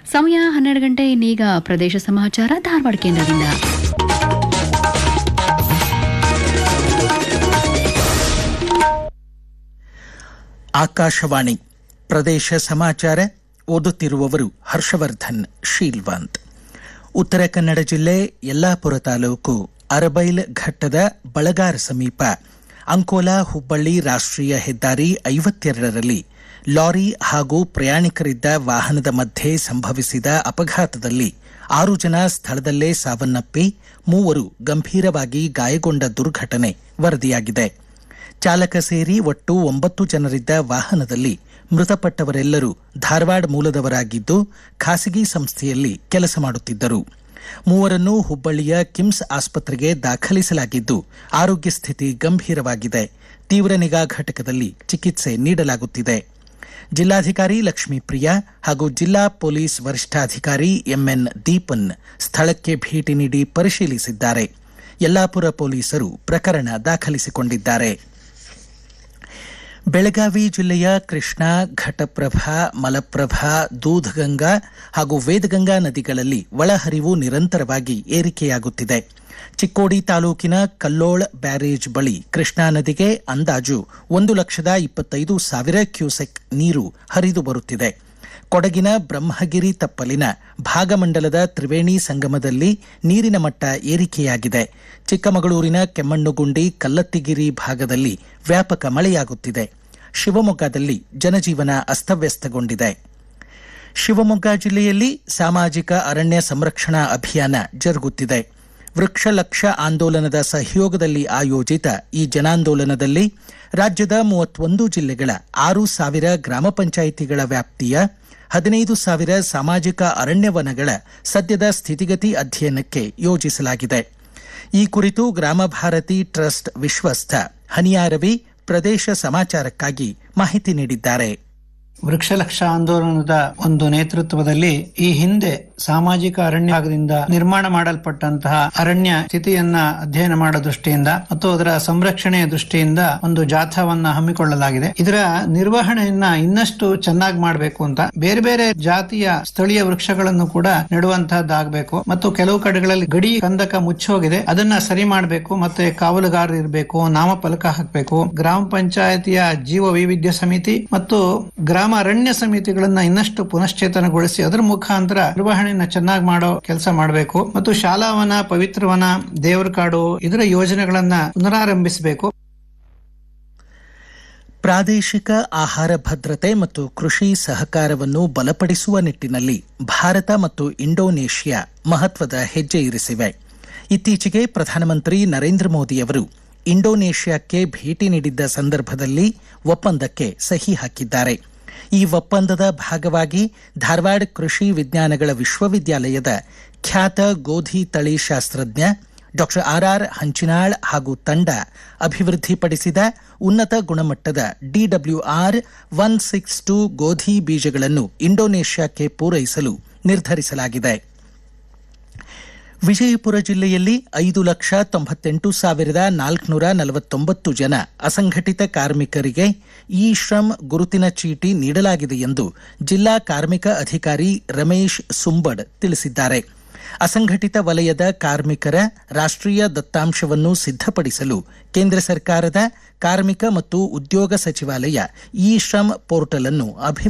ಸಮಯ ಹನ್ನೆರಡು ಗಂಟೆ ಇನ್ನೀಗ ಪ್ರದೇಶ ಸಮಾಚಾರ ಧಾರವಾಡ ಕೇಂದ್ರದಿಂದ ಆಕಾಶವಾಣಿ ಪ್ರದೇಶ ಸಮಾಚಾರ ಓದುತ್ತಿರುವವರು ಹರ್ಷವರ್ಧನ್ ಶೀಲ್ವಂತ್ ಉತ್ತರ ಕನ್ನಡ ಜಿಲ್ಲೆ ಯಲ್ಲಾಪುರ ತಾಲೂಕು ಅರಬೈಲ್ ಘಟ್ಟದ ಬಳಗಾರ ಸಮೀಪ ಅಂಕೋಲಾ ಹುಬ್ಬಳ್ಳಿ ರಾಷ್ಟ್ರೀಯ ಹೆದ್ದಾರಿ ಐವತ್ತೆರಡರಲ್ಲಿ ಲಾರಿ ಹಾಗೂ ಪ್ರಯಾಣಿಕರಿದ್ದ ವಾಹನದ ಮಧ್ಯೆ ಸಂಭವಿಸಿದ ಅಪಘಾತದಲ್ಲಿ ಆರು ಜನ ಸ್ಥಳದಲ್ಲೇ ಸಾವನ್ನಪ್ಪಿ ಮೂವರು ಗಂಭೀರವಾಗಿ ಗಾಯಗೊಂಡ ದುರ್ಘಟನೆ ವರದಿಯಾಗಿದೆ ಚಾಲಕ ಸೇರಿ ಒಟ್ಟು ಒಂಬತ್ತು ಜನರಿದ್ದ ವಾಹನದಲ್ಲಿ ಮೃತಪಟ್ಟವರೆಲ್ಲರೂ ಧಾರವಾಡ ಮೂಲದವರಾಗಿದ್ದು ಖಾಸಗಿ ಸಂಸ್ಥೆಯಲ್ಲಿ ಕೆಲಸ ಮಾಡುತ್ತಿದ್ದರು ಮೂವರನ್ನು ಹುಬ್ಬಳ್ಳಿಯ ಕಿಮ್ಸ್ ಆಸ್ಪತ್ರೆಗೆ ದಾಖಲಿಸಲಾಗಿದ್ದು ಆರೋಗ್ಯ ಸ್ಥಿತಿ ಗಂಭೀರವಾಗಿದೆ ತೀವ್ರ ನಿಗಾ ಘಟಕದಲ್ಲಿ ಚಿಕಿತ್ಸೆ ನೀಡಲಾಗುತ್ತಿದೆ ಜಿಲ್ಲಾಧಿಕಾರಿ ಲಕ್ಷ್ಮೀಪ್ರಿಯಾ ಹಾಗೂ ಜಿಲ್ಲಾ ಪೊಲೀಸ್ ವರಿಷ್ಠಾಧಿಕಾರಿ ಎಂಎನ್ ದೀಪನ್ ಸ್ಥಳಕ್ಕೆ ಭೇಟಿ ನೀಡಿ ಪರಿಶೀಲಿಸಿದ್ದಾರೆ ಯಲ್ಲಾಪುರ ಪೊಲೀಸರು ಪ್ರಕರಣ ದಾಖಲಿಸಿಕೊಂಡಿದ್ದಾರೆ ಬೆಳಗಾವಿ ಜಿಲ್ಲೆಯ ಕೃಷ್ಣಾ ಘಟಪ್ರಭಾ ಮಲಪ್ರಭಾ ದೂಧಗಂಗಾ ಹಾಗೂ ವೇದಗಂಗಾ ನದಿಗಳಲ್ಲಿ ಒಳಹರಿವು ನಿರಂತರವಾಗಿ ಏರಿಕೆಯಾಗುತ್ತಿದೆ ಚಿಕ್ಕೋಡಿ ತಾಲೂಕಿನ ಕಲ್ಲೋಳ ಬ್ಯಾರೇಜ್ ಬಳಿ ಕೃಷ್ಣಾ ನದಿಗೆ ಅಂದಾಜು ಒಂದು ಲಕ್ಷದ ಇಪ್ಪತ್ತೈದು ಸಾವಿರ ಕ್ಯೂಸೆಕ್ ನೀರು ಹರಿದು ಬರುತ್ತಿದೆ ಕೊಡಗಿನ ಬ್ರಹ್ಮಗಿರಿ ತಪ್ಪಲಿನ ಭಾಗಮಂಡಲದ ತ್ರಿವೇಣಿ ಸಂಗಮದಲ್ಲಿ ನೀರಿನ ಮಟ್ಟ ಏರಿಕೆಯಾಗಿದೆ ಚಿಕ್ಕಮಗಳೂರಿನ ಕೆಮ್ಮಣ್ಣುಗುಂಡಿ ಕಲ್ಲತ್ತಿಗಿರಿ ಭಾಗದಲ್ಲಿ ವ್ಯಾಪಕ ಮಳೆಯಾಗುತ್ತಿದೆ ಶಿವಮೊಗ್ಗದಲ್ಲಿ ಜನಜೀವನ ಅಸ್ತವ್ಯಸ್ತಗೊಂಡಿದೆ ಶಿವಮೊಗ್ಗ ಜಿಲ್ಲೆಯಲ್ಲಿ ಸಾಮಾಜಿಕ ಅರಣ್ಯ ಸಂರಕ್ಷಣಾ ಅಭಿಯಾನ ಜರುಗುತ್ತಿದೆ ವೃಕ್ಷ ಲಕ್ಷ ಆಂದೋಲನದ ಸಹಯೋಗದಲ್ಲಿ ಆಯೋಜಿತ ಈ ಜನಾಂದೋಲನದಲ್ಲಿ ರಾಜ್ಯದ ಮೂವತ್ತೊಂದು ಜಿಲ್ಲೆಗಳ ಆರು ಸಾವಿರ ಗ್ರಾಮ ಪಂಚಾಯಿತಿಗಳ ವ್ಯಾಪ್ತಿಯ ಹದಿನೈದು ಸಾವಿರ ಸಾಮಾಜಿಕ ಅರಣ್ಯವನಗಳ ಸದ್ಯದ ಸ್ಥಿತಿಗತಿ ಅಧ್ಯಯನಕ್ಕೆ ಯೋಜಿಸಲಾಗಿದೆ ಈ ಕುರಿತು ಗ್ರಾಮ ಭಾರತಿ ಟ್ರಸ್ಟ್ ವಿಶ್ವಸ್ಥ ಹನಿಯಾರವಿ ಪ್ರದೇಶ ಸಮಾಚಾರಕ್ಕಾಗಿ ಮಾಹಿತಿ ನೀಡಿದ್ದಾರೆ ವೃಕ್ಷಲಕ್ಷ ಆಂದೋಲನದ ಒಂದು ನೇತೃತ್ವದಲ್ಲಿ ಈ ಹಿಂದೆ ಸಾಮಾಜಿಕ ಅರಣ್ಯ ಭಾಗದಿಂದ ನಿರ್ಮಾಣ ಮಾಡಲ್ಪಟ್ಟಂತಹ ಅರಣ್ಯ ಸ್ಥಿತಿಯನ್ನ ಅಧ್ಯಯನ ಮಾಡೋ ದೃಷ್ಟಿಯಿಂದ ಮತ್ತು ಅದರ ಸಂರಕ್ಷಣೆಯ ದೃಷ್ಟಿಯಿಂದ ಒಂದು ಜಾಥಾವನ್ನ ಹಮ್ಮಿಕೊಳ್ಳಲಾಗಿದೆ ಇದರ ನಿರ್ವಹಣೆಯನ್ನ ಇನ್ನಷ್ಟು ಚೆನ್ನಾಗಿ ಮಾಡಬೇಕು ಅಂತ ಬೇರೆ ಬೇರೆ ಜಾತಿಯ ಸ್ಥಳೀಯ ವೃಕ್ಷಗಳನ್ನು ಕೂಡ ನೆಡುವಂತಹದ್ದಾಗಬೇಕು ಮತ್ತು ಕೆಲವು ಕಡೆಗಳಲ್ಲಿ ಗಡಿ ಕಂದಕ ಮುಚ್ಚೋಗಿದೆ ಅದನ್ನ ಸರಿ ಮಾಡಬೇಕು ಮತ್ತೆ ಕಾವಲುಗಾರರು ಇರಬೇಕು ನಾಮಫಲಕ ಹಾಕಬೇಕು ಗ್ರಾಮ ಪಂಚಾಯತಿಯ ಜೀವ ವೈವಿಧ್ಯ ಸಮಿತಿ ಮತ್ತು ಗ್ರಾಮ ಅರಣ್ಯ ಸಮಿತಿಗಳನ್ನ ಇನ್ನಷ್ಟು ಪುನಶ್ಚೇತನಗೊಳಿಸಿ ಅದರ ಮುಖಾಂತರ ನಿರ್ವಹಣೆಯನ್ನ ಚೆನ್ನಾಗಿ ಮಾಡೋ ಕೆಲಸ ಮಾಡಬೇಕು ಮತ್ತು ಶಾಲಾವನ ಪವಿತ್ರವನ ದೇವರ ಕಾಡು ಇದರ ಯೋಜನೆಗಳನ್ನ ಪುನರಾರಂಭಿಸಬೇಕು ಪ್ರಾದೇಶಿಕ ಆಹಾರ ಭದ್ರತೆ ಮತ್ತು ಕೃಷಿ ಸಹಕಾರವನ್ನು ಬಲಪಡಿಸುವ ನಿಟ್ಟಿನಲ್ಲಿ ಭಾರತ ಮತ್ತು ಇಂಡೋನೇಷ್ಯಾ ಮಹತ್ವದ ಹೆಜ್ಜೆ ಇರಿಸಿವೆ ಇತ್ತೀಚೆಗೆ ಪ್ರಧಾನಮಂತ್ರಿ ನರೇಂದ್ರ ಮೋದಿ ಅವರು ಇಂಡೋನೇಷ್ಯಾಕ್ಕೆ ಭೇಟಿ ನೀಡಿದ್ದ ಸಂದರ್ಭದಲ್ಲಿ ಒಪ್ಪಂದಕ್ಕೆ ಸಹಿ ಹಾಕಿದ್ದಾರೆ ಈ ಒಪ್ಪಂದದ ಭಾಗವಾಗಿ ಧಾರವಾಡ ಕೃಷಿ ವಿಜ್ಞಾನಗಳ ವಿಶ್ವವಿದ್ಯಾಲಯದ ಖ್ಯಾತ ಗೋಧಿ ತಳಿ ಶಾಸ್ತ್ರಜ್ಞ ಡಾಕ್ಟರ್ ಆರ್ಆರ್ ಹಂಚಿನಾಳ್ ಹಾಗೂ ತಂಡ ಅಭಿವೃದ್ಧಿಪಡಿಸಿದ ಉನ್ನತ ಗುಣಮಟ್ಟದ ಡಿಡಬ್ಲ್ಯೂಆರ್ ಒನ್ ಸಿಕ್ಸ್ ಟು ಗೋಧಿ ಬೀಜಗಳನ್ನು ಇಂಡೋನೇಷ್ಯಾಕ್ಕೆ ಪೂರೈಸಲು ನಿರ್ಧರಿಸಲಾಗಿದೆ ವಿಜಯಪುರ ಜಿಲ್ಲೆಯಲ್ಲಿ ಐದು ಲಕ್ಷ ತೊಂಬತ್ತೆಂಟು ಸಾವಿರದ ನಾಲ್ಕುನೂರ ನಲವತ್ತೊಂಬತ್ತು ಜನ ಅಸಂಘಟಿತ ಕಾರ್ಮಿಕರಿಗೆ ಇ ಶ್ರಮ್ ಗುರುತಿನ ಚೀಟಿ ನೀಡಲಾಗಿದೆ ಎಂದು ಜಿಲ್ಲಾ ಕಾರ್ಮಿಕ ಅಧಿಕಾರಿ ರಮೇಶ್ ಸುಂಬಡ್ ತಿಳಿಸಿದ್ದಾರೆ ಅಸಂಘಟಿತ ವಲಯದ ಕಾರ್ಮಿಕರ ರಾಷ್ಟ್ರೀಯ ದತ್ತಾಂಶವನ್ನು ಸಿದ್ಧಪಡಿಸಲು ಕೇಂದ್ರ ಸರ್ಕಾರದ ಕಾರ್ಮಿಕ ಮತ್ತು ಉದ್ಯೋಗ ಸಚಿವಾಲಯ ಇ ಶ್ರಮ್ ಪೋರ್ಟಲ್ ಅನ್ನು ಅಭಿವೃದ್ಧಿ